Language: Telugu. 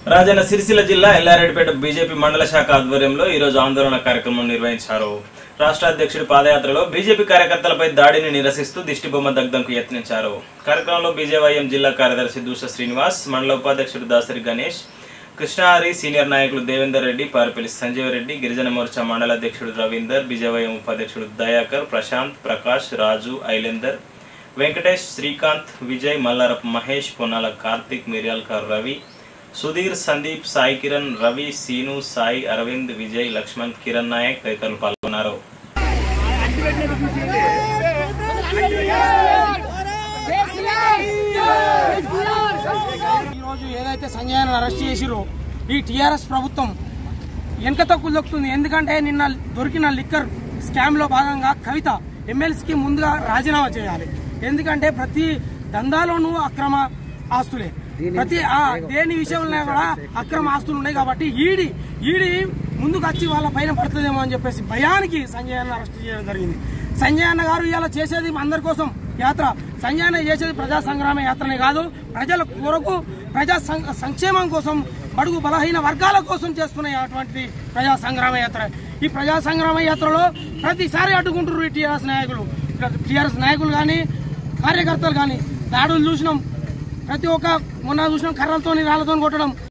రాజన్న సిరిసిల్ల జిల్లా ఎల్లారెడ్డిపేట బీజేపీ మండల శాఖ ఆధ్వర్యంలో ఈ రోజు ఆందోళన కార్యక్రమం నిర్వహించారు రాష్ట్ర అధ్యక్షుడి పాదయాత్రలో బీజేపీ కార్యకర్తలపై దాడిని నిరసిస్తూ దిష్టిబొమ్మ దగ్ధంకు యత్నించారు కార్యక్రమంలో బీజేవైఎం జిల్లా కార్యదర్శి దూష శ్రీనివాస్ మండల ఉపాధ్యక్షుడు దాసరి గణేష్ కృష్ణాహరి సీనియర్ నాయకులు దేవేందర్ రెడ్డి పారిపల్లి సంజీవ్ రెడ్డి గిరిజన మోర్చా మండల అధ్యక్షుడు రవీందర్ బీజేవైఎం ఉపాధ్యక్షుడు దయాకర్ ప్రశాంత్ ప్రకాష్ రాజు ఐలేందర్ వెంకటేష్ శ్రీకాంత్ విజయ్ మల్లారప్ మహేష్ పొన్నాల కార్తిక్ మిర్యాల్కర్ రవి సుధీర్ సందీప్ సాయి కిరణ్ రవి సీను సాయి అరవింద్ విజయ్ లక్ష్మణ్ కిరణ్ నాయక్ తదితరులు పాల్గొన్నారు ఈరోజు ఏదైతే సంజయ్ అరెస్ట్ చేసిరో ఈ టీఆర్ఎస్ ప్రభుత్వం వెనక తక్కువ దొక్కుతుంది ఎందుకంటే నిన్న దొరికిన లిక్కర్ స్కామ్ లో భాగంగా కవిత ఎమ్మెల్సీకి ముందుగా రాజీనామా చేయాలి ఎందుకంటే ప్రతి దందాలోనూ అక్రమ ఆస్తులే ప్రతి ఆ దేని విషయంలో కూడా అక్రమ ఆస్తులు ఉన్నాయి కాబట్టి ఈడి ఈడి ముందుకు వచ్చి వాళ్ళ పైన పడుతుందేమో అని చెప్పేసి భయానికి సంజయ్ అన్న అరెస్ట్ చేయడం జరిగింది సంజయ్ అన్న గారు ఇలా చేసేది అందరి కోసం యాత్ర సంజయ్ అన్న చేసేది ప్రజా సంగ్రామ యాత్రనే కాదు ప్రజల కొరకు ప్రజా సం- సంక్షేమం కోసం బడుగు బలహీన వర్గాల కోసం చేస్తున్న అటువంటి ప్రజా సంగ్రామ యాత్ర ఈ ప్రజా సంగ్రామ యాత్రలో ప్రతిసారి అడ్డుకుంటున్నారు ఈ టీఆర్ఎస్ నాయకులు టీఆర్ఎస్ నాయకులు కానీ కార్యకర్తలు కానీ దాడులు చూసినాం ప్రతి ఒక్క మొన్న చూసినాం కర్రలతోని రాళ్లతో కొట్టడం